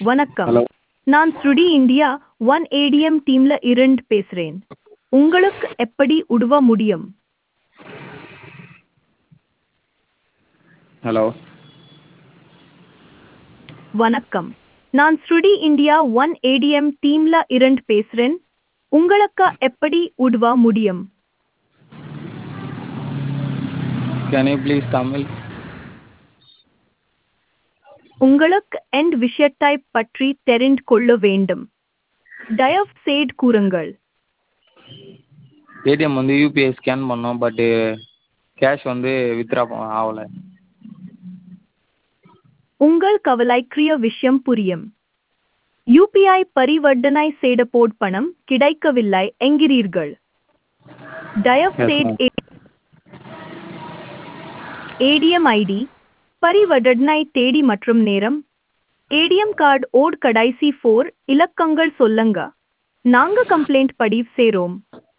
வணக்கம் ஹலோ நான் ஸ்ருடி இந்தியா ஒன் ஏடிஎம் டீம்ல இருந்து பேசுறேன் உங்களுக்கு எப்படி உதவ முடியும் ஹலோ வணக்கம் நான் ஸ்ருடி இந்தியா ஒன் ஏடிஎம் டீம்ல இருந்து பேசுறேன் உங்களுக்கு எப்படி உதவ முடியும் கேன் யூ ப்ளீஸ் தமிழ் உங்களுக்கு எந்த விஷயத்தை பற்றி தெரிந்து கொள்ள வேண்டும் தயவு செய்து கூறுங்கள் ஏடிஎம் வந்து யூபிஐ ஸ்கேன் பண்ணோம் பட்டு கேஷ் வந்து வித்ட்ரா ஆகலை உங்கள் கவலைக்குரிய விஷயம் புரியும் யூபிஐ பரிவர்த்தனை செய்த போட் பணம் கிடைக்கவில்லை என்கிறீர்கள் தயவு Yes, செய்து ஏடிஎம் ஐடி பரிவர்த்தனை தேதி மற்றும் நேரம் ஏடிஎம் கார்டு ஓட் கடைசி ஃபோர் இலக்கங்கள் சொல்லுங்க நாங்க கம்ப்ளைண்ட் பதிவு செய்றோம்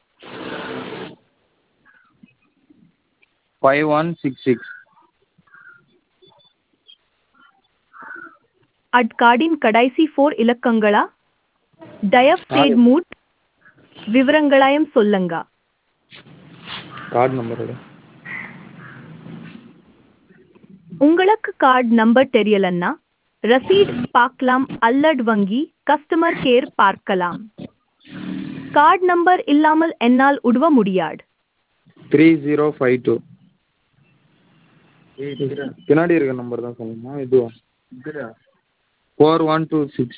ஃபைவ் ஒன் சிக்ஸ் சிக்ஸ் அட் கார்டின் கடைசி ஃபோர் இலக்கங்களா தயவு செய்து மூட் விவரங்களையும் சொல்லுங்க கார்டு நம்பரோட உங்களுக்கு கார்டு நம்பர் தெரியலன்னா ரசீட் பார்க்கலாம் அல்லது வங்கி கஸ்டமர் கேர் பார்க்கலாம் கார்டு நம்பர் இல்லாமல் என்னால் உதவ முடியாது த்ரீ ஜீரோ ஃபைவ் டூ பின்னாடி இருக்க நம்பர் தான் சொல்லுமா இதுவா ஃபோர் ஒன் டூ சிக்ஸ்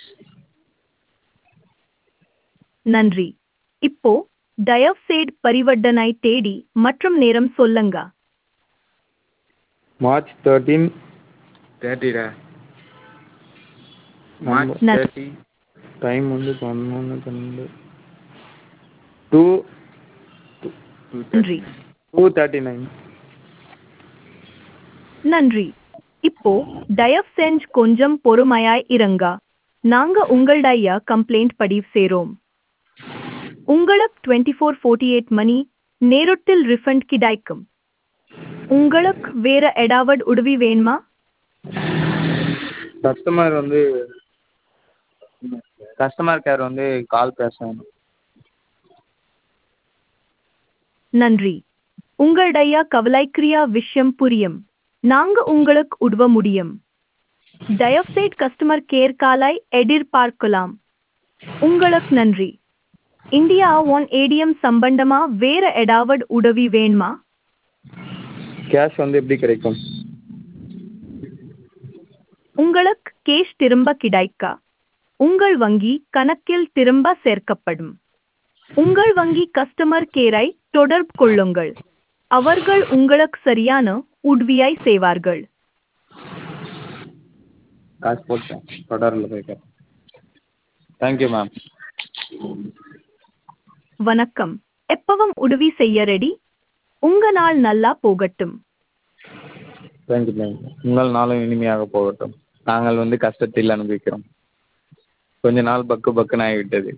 நன்றி இப்போ தயவு செய்து பரிவர்த்தனை தேதி மற்றும் நேரம் சொல்லுங்க மார்ச் தேர்ட்டீன் தேர்ட்டிடா மார்ச் ந- தேர்ட்டி டைம் வந்து பதினொன்று பன்னெண்டு டூ நன்றி டூ தேர்ட்டி நைன் நன்றி இப்போ தயவு செஞ்சு கொஞ்சம் பொறுமையாய் இருங்க நாங்க உங்களுடைய கம்ப்ளைண்ட் பதிவு செய்றோம் உங்களுக்கு டுவெண்ட்டி ஃபோர் ஃபோர்ட்டி எயிட் மணி நேரத்தில் ரிஃபண்ட் கிடைக்கும் உங்களுக்கு வேற ஏதாவது உதவி வேணுமா கஸ்டமர் வந்து கஸ்டமர் கேர் வந்து கால் பேசணும் நன்றி உங்களுடைய கவலைக்குரிய விஷயம் புரியும் நாங்க உங்களுக்கு உதவ முடியும் தயவுசெய்து கஸ்டமர் கேர் காலை எதிர்பார்க்கலாம் உங்களுக்கு நன்றி இந்தியா ஒன் ஏடிஎம் சம்பந்தமா வேற ஏதாவது உதவி வேணுமா கேஷ் வந்து எப்படி கிடைக்கும் உங்களுக்கு கேஷ் திரும்ப கிடைக்க உங்கள் வங்கி கணக்கில் திரும்ப சேர்க்கப்படும் உங்கள் வங்கி கஸ்டமர் கேரை தொடர்பு கொள்ளுங்கள் அவர்கள் உங்களுக்கு சரியான உதவியை செய்வார்கள் காசு போட்டேன் தொடரில் போய்க்க தேங்க்யூ மேம் வணக்கம் எப்பவும் உதவி செய்ய ரெடி உங்க நாள் நல்லா போகட்டும் தேங்க்யூ தேங்க்யூ உங்கள் நாளும் இனிமையாக போகட்டும் நாங்கள் வந்து கஷ்டத்தில் அனுபவிக்கிறோம் கொஞ்ச நாள் பக்கு பக்குன்னு ஆகிவிட்டது